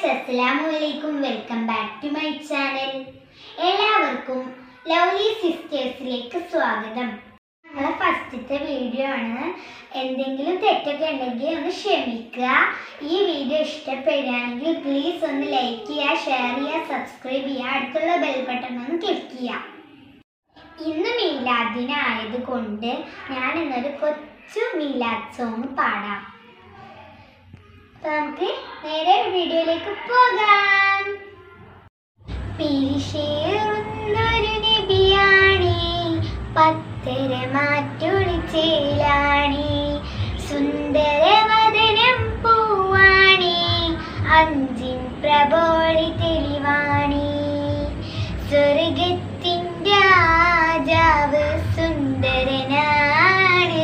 അസ്സലാമു അലൈക്കും welcome back to my channel എല്ലാവർക്കും ലവ്ലി സിസ്റ്റേഴ്സിലേക്ക് സ്വാഗതം നമ്മളെ ഫസ്റ്റത്തെ വീഡിയോ ആണ് എന്തെങ്കിലും തെറ്റൊക്കെ ഉണ്ടെങ്കിൽ ഒന്ന് ക്ഷമിക്കുക ഈ വീഡിയോ ഇഷ്ടപ്പെടുകയാണെങ്കിൽ പ്ലീസ് ഒന്ന് ലൈക്ക് ചെയ്യുക ഷെയർ ചെയ്യുക സബ്സ്ക്രൈബ് ചെയ്യുക അടുത്തുള്ള ബെൽ ബട്ടൺ ഒന്ന് ക്ലിക്ക് ചെയ്യുക ഇന്ന് മീലാദിനായതുകൊണ്ട് ഞാൻ ഇന്നൊരു കൊച്ചു മീലാദ് സോങ് പാടാം അപ്പൊ നമുക്ക് നേരെ വീഡിയോയിലേക്ക് പോകാം പിരിശേറുന്നൊരു നബിയാണി പത്തര മാറ്റൊളിച്ചേലാണി സുന്ദരവദനം പൂവാണി അഞ്ചിൻ പ്രബോളി തെളിവാണി സ്വർഗത്തിൻ്റെ രാജാവ് സുന്ദരനാണ്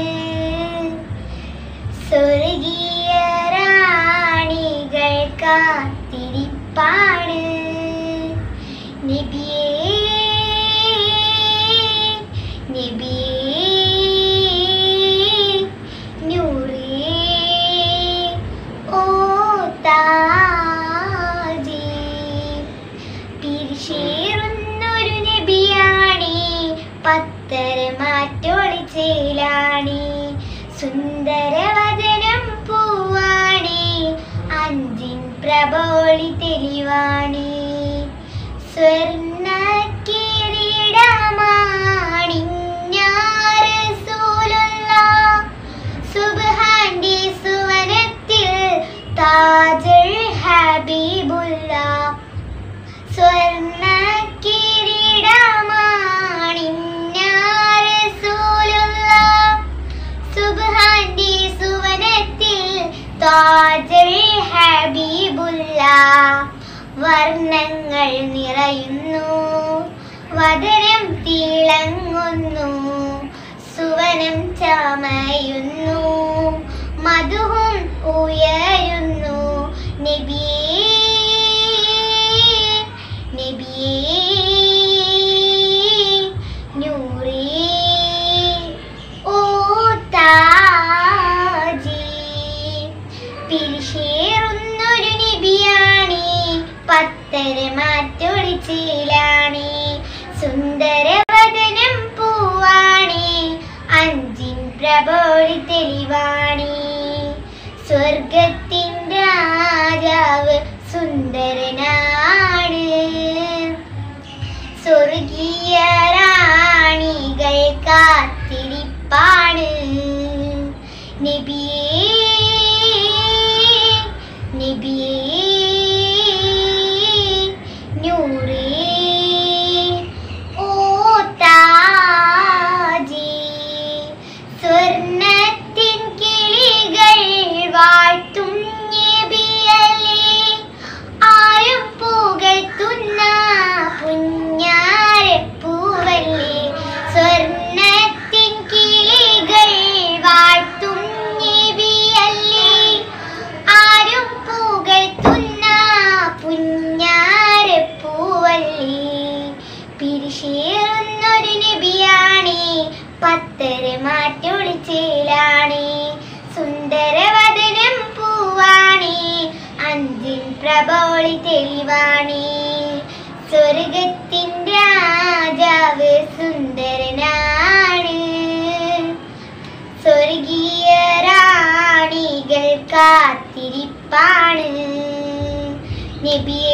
സ്വർഗീയ റാണികൾ കാത്തിരിപ്പാണ് നബിയേ നബിയേ നൂറേ ഓ താജി പിരിശേറുന്നൊരു നബിയാണി പത്തര മാറ്റൊളിച്ചേലാണി സുന്ദരവദനം പൂവാണി അഞ്ചിൻ പ്രബോളി തെളിവാണി സ്വർണ്ണ സുബ്ഹാന്റെ സുവനത്തിൽ താജുൽ ഹബീബുള്ള സ്വർണ്ണ സുബ്ഹാന്റെ സുവനത്തിൽ താജുൽ ഹബീബുള്ള വർണ്ണങ്ങൾ നിറയുന്നു വദനം തിളങ്ങുന്നു സുവനം ചമയുന്നു മധുവും ഉയരുന്നു നബിയേ നബിയേ നൂറേ ഓ താജി പിരിശേറുന്നൊരു നബിയാണി പത്തര മാറ്റൊളിച്ചിലാണി സുന്ദരവദനം പൂവാണി അഞ്ചിൻ പ്രബോളി തെളിവാണി സ്വർഗത്തിൻ രാജാവ് സുന്ദരനാണ് സ്വർഗീയ റാണികൾ കാത്തിരിപ്പാണ് നബിയേ നബിയേ നൂറേ ഓ താജി സ്വർണ്ണത്തിൻ കിളികൾ വാഴ്ത്തും നബിയല്ലേ ആരും പുകഴ്ത്തുന്ന പുഞ്ഞാരപ്പൂവല്ലേ സ്വർണ്ണത്തിൻ കിളികൾ വാഴ്ത്തും നബിയല്ലേ ആരും പുകഴ്ത്തുന്ന പുഞ്ഞാരപ്പൂവല്ലേ പിരിശേറുന്നൊരു നബിയാണി പത്തര മാറ്റൊളിച്ചേലാണി സുന്ദരവദനം പൂവാണി അഞ്ചിൻ പ്രബോളി തെളിവാണി സ്വർഗത്തിൻ രാജാവ് സുന്ദരനാണ് സ്വർഗീയ റാണികൾ കാത്തിരിപ്പാണ് നബിയേ